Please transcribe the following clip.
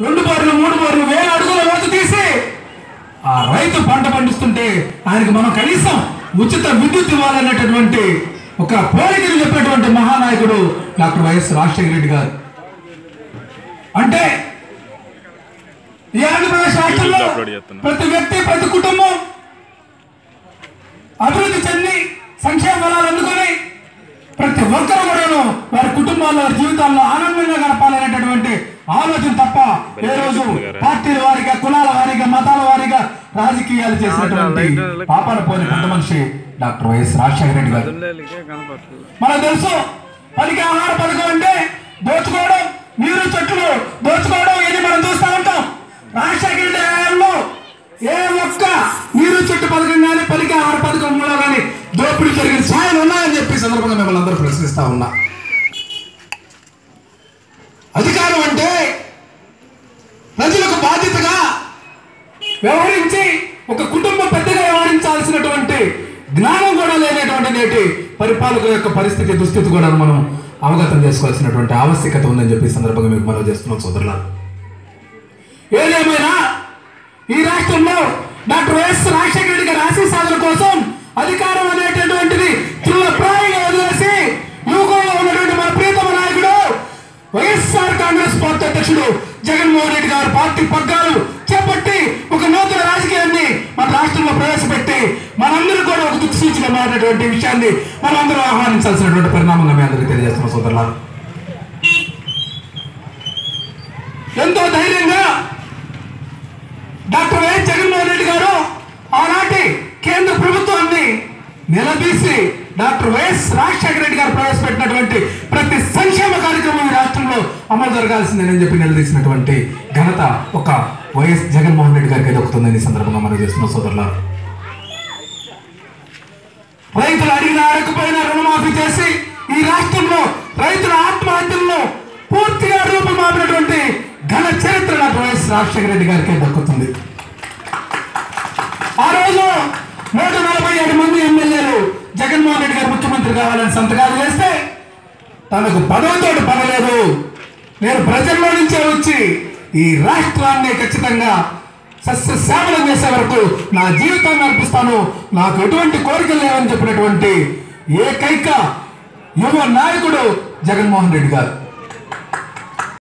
రెండు బోర్లు మూడు బోర్లు వేల అడుగుల లోతు తీసి ఆ రైతు పంట పండిస్తుంటే ఆయనకు మనం కనీసం ఉచిత విద్యుత్ ఇవ్వాలనేటటువంటి ఒక పోలికలు చెప్పినటువంటి మహానాయకుడు డాక్టర్ వైఎస్ రాజశేఖర రెడ్డి గారు అంటే ఈ ఆంధ్రప్రదేశ్ రాష్ట్రంలో ప్రతి వ్యక్తి ప్రతి కుటుంబం అభివృద్ధి చెంది సంక్షేమ ఫలాలు అందుకొని ప్రతి ఒక్కరు కూడాను వారి కుటుంబాల్లో వారి జీవితాల్లో ఆనందంగా గడపాలనేటటువంటి ఆలోచన తప్ప ఏ రోజు పార్టీల వారిగా కులాల వారిగా మతాల వారిగా రాజకీయాలు చేసినటువంటి పాపాల పోని పెద్ద మనిషి డాక్టర్ వైఎస్ రాజశేఖర రెడ్డి గారు మనకు తెలుసు పనికి ఆహార పథకం అంటే దోచుకోవడం నీరు చెట్లు దోచుకోవడం ఇది మనం చూస్తూ ఉంటాం రాజశేఖర రెడ్డి హయాంలో ఏ ఒక్క నీరు చెట్టు పథకం కానీ పలికి ఆహార పథకంలో కానీ దోపిడీ జరిగిన ఛాయలు ఉన్నాయని చెప్పి ఈ సందర్భంగా మిమ్మల్ని అందరూ ప్రశ్నిస్తా ఉన్నా అధికారం అంటే ప్రజలకు బాధ్యతగా వ్యవహరించి ఒక కుటుంబం పెద్దగా వ్యవహరించాల్సినటువంటి జ్ఞానం కూడా లేనటువంటి నేటి పరిపాలకుల యొక్క పరిస్థితి దుస్థితి కూడా మనం అవగతం చేసుకోవాల్సినటువంటి ఆవశ్యకత ఉందని చెప్పి ఈ సందర్భంగా మీకు మనం చేస్తున్నాం సోదరులారు ఏదేమైనా ఈ రాష్ట్రంలో డాక్టర్ వైఎస్ రాజశేఖర రెడ్డి గారి ఆశీస్సాదన కోసం అధికారం అనేటటువంటిది తృణప్రాయంగా వదిలేసి యువకుల్లో ఉన్నటువంటి మన ప్రీతమ నాయకుడు వైఎస్ఆర్ కాంగ్రెస్ పార్టీ అధ్యక్షుడు జగన్మోహన్ రెడ్డి గారు పార్టీ పగ్గాలు చేపట్టి ఒక నూతన రాజకీయాన్ని మన రాష్ట్రంలో ప్రవేశపెట్టి మనందరూ కూడా ఒక దిక్సూచిగా మారినటువంటి విషయాన్ని మనం అందరూ ఆహ్వానించాల్సినటువంటి పరిణామంగా మీ అందరికీ తెలియజేస్తున్నాం సోదరులారు ఎంతో ధైర్యంగా డాక్టర్ వైఎస్ జగన్మోహన్ రెడ్డి గారు ఆనాటి కేంద్ర ప్రభుత్వాన్ని నిలదీసి డాక్టర్ వైఎస్ రాజశేఖర రెడ్డి గారు ప్రవేశపెట్టినటువంటి ప్రతి సంక్షేమ కార్యక్రమం ఈ రాష్ట్రంలో అమలు జరగాల్సిందేనని చెప్పి నిలదీసినటువంటి ఘనత ఒక వైఎస్ జగన్మోహన్ రెడ్డి గారికి దక్కుతుందని ఈ సందర్భంగా మనం చేస్తున్న సోదరులారు రైతులు అడిగినా అడగకపోయినా రుణమాఫీ చేసి ఈ రాష్ట్రంలో రైతుల ఆత్మహత్యలను పూర్తిగా రూపుమాపినటువంటి ఘన చరిత్ర డాక్టర్ వైఎస్ రాజశేఖర రెడ్డి గారికి దక్కుతుంది ఆ రోజు నూట నలభై ఏడు మంది ఎమ్మెల్యేలు జగన్మోహన్ రెడ్డి గారు ముఖ్యమంత్రి కావాలని సంతకాలు చేస్తే తనకు పదవితోటి పడలేదు నేను ప్రజల్లో నుంచే వచ్చి ఈ రాష్ట్రాన్ని ఖచ్చితంగా సస్యశ్యామలం చేసే వరకు నా జీవితాన్ని అర్పిస్తాను నాకు ఎటువంటి కోరికలు లేవని చెప్పినటువంటి ఏకైక యువ నాయకుడు జగన్మోహన్ రెడ్డి గారు